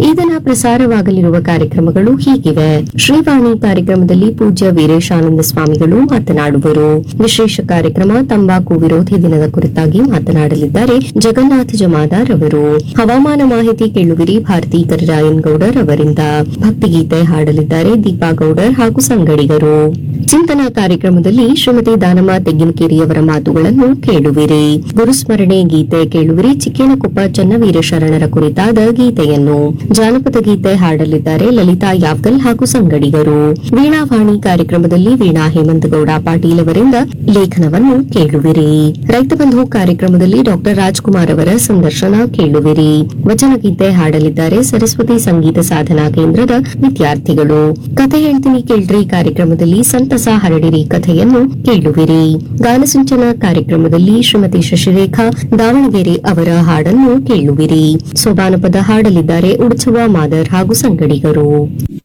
ಈ ದಿನ ಪ್ರಸಾರವಾಗಲಿರುವ ಕಾರ್ಯಕ್ರಮಗಳು ಹೀಗಿವೆ ಶ್ರೀವಾಣಿ ಕಾರ್ಯಕ್ರಮದಲ್ಲಿ ಪೂಜ್ಯ ವೀರೇಶಾನಂದ ಸ್ವಾಮಿಗಳು ಮಾತನಾಡುವರು ವಿಶೇಷ ಕಾರ್ಯಕ್ರಮ ತಂಬಾಕು ವಿರೋಧಿ ದಿನದ ಕುರಿತಾಗಿ ಮಾತನಾಡಲಿದ್ದಾರೆ ಜಗನ್ನಾಥ ಜಮಾದಾರ್ ಅವರು ಹವಾಮಾನ ಮಾಹಿತಿ ಕೇಳುವಿರಿ ಭಾರತಿ ಕರಿರಾಯನ್ ಗೌಡರ್ ಅವರಿಂದ ಭಕ್ತಿಗೀತೆ ಹಾಡಲಿದ್ದಾರೆ ದೀಪಾ ಗೌಡರ್ ಹಾಗೂ ಸಂಗಡಿಗರು ಚಿಂತನಾ ಕಾರ್ಯಕ್ರಮದಲ್ಲಿ ಶ್ರೀಮತಿ ದಾನಮ್ಮ ತೆಗ್ಗಿನಕೇರಿಯವರ ಮಾತುಗಳನ್ನು ಕೇಳುವಿರಿ ಗುರುಸ್ಮರಣೆ ಗೀತೆ ಕೇಳುವಿರಿ ಚಿಕ್ಕೇನಕೊಪ್ಪ ಚನ್ನವೀರ ಶರಣರ ಕುರಿತಾದ ಗೀತೆಯನ್ನು ಜಾನಪದ ಗೀತೆ ಹಾಡಲಿದ್ದಾರೆ ಲಲಿತಾ ಯಾವ್ಗಲ್ ಹಾಗೂ ಸಂಗಡಿಗರು ವೀಣಾವಾಣಿ ಕಾರ್ಯಕ್ರಮದಲ್ಲಿ ವೀಣಾ ಹೇಮಂತಗೌಡ ಪಾಟೀಲ್ ಅವರಿಂದ ಲೇಖನವನ್ನು ಕೇಳುವಿರಿ ರೈತ ಬಂಧು ಕಾರ್ಯಕ್ರಮದಲ್ಲಿ ಡಾಕ್ಟರ್ ರಾಜ್ಕುಮಾರ್ ಅವರ ಸಂದರ್ಶನ ಕೇಳುವಿರಿ ವಚನಗೀತೆ ಹಾಡಲಿದ್ದಾರೆ ಸರಸ್ವತಿ ಸಂಗೀತ ಸಾಧನಾ ಕೇಂದ್ರದ ವಿದ್ಯಾರ್ಥಿಗಳು ಕಥೆ ಹೇಳ್ತೀನಿ ಕೇಳ್ರಿ ಕಾರ್ಯಕ್ರಮದಲ್ಲಿ ಸಂತಸ ಹರಡಿರಿ ಕಥೆಯನ್ನು ಕೇಳುವಿರಿ ಗಾನಸಿಂಚನ ಕಾರ್ಯಕ್ರಮದಲ್ಲಿ ಶ್ರೀಮತಿ ಶಶಿರೇಖಾ ದಾವಣಗೆರೆ ಅವರ ಹಾಡನ್ನು ಕೇಳುವಿರಿ ಸೋಬಾನಪದ ಹಾಡಲಿದ್ದಾರೆ ಉಡುಚುವ ಮಾದರ್ ಹಾಗೂ ಸಂಗಡಿಗರು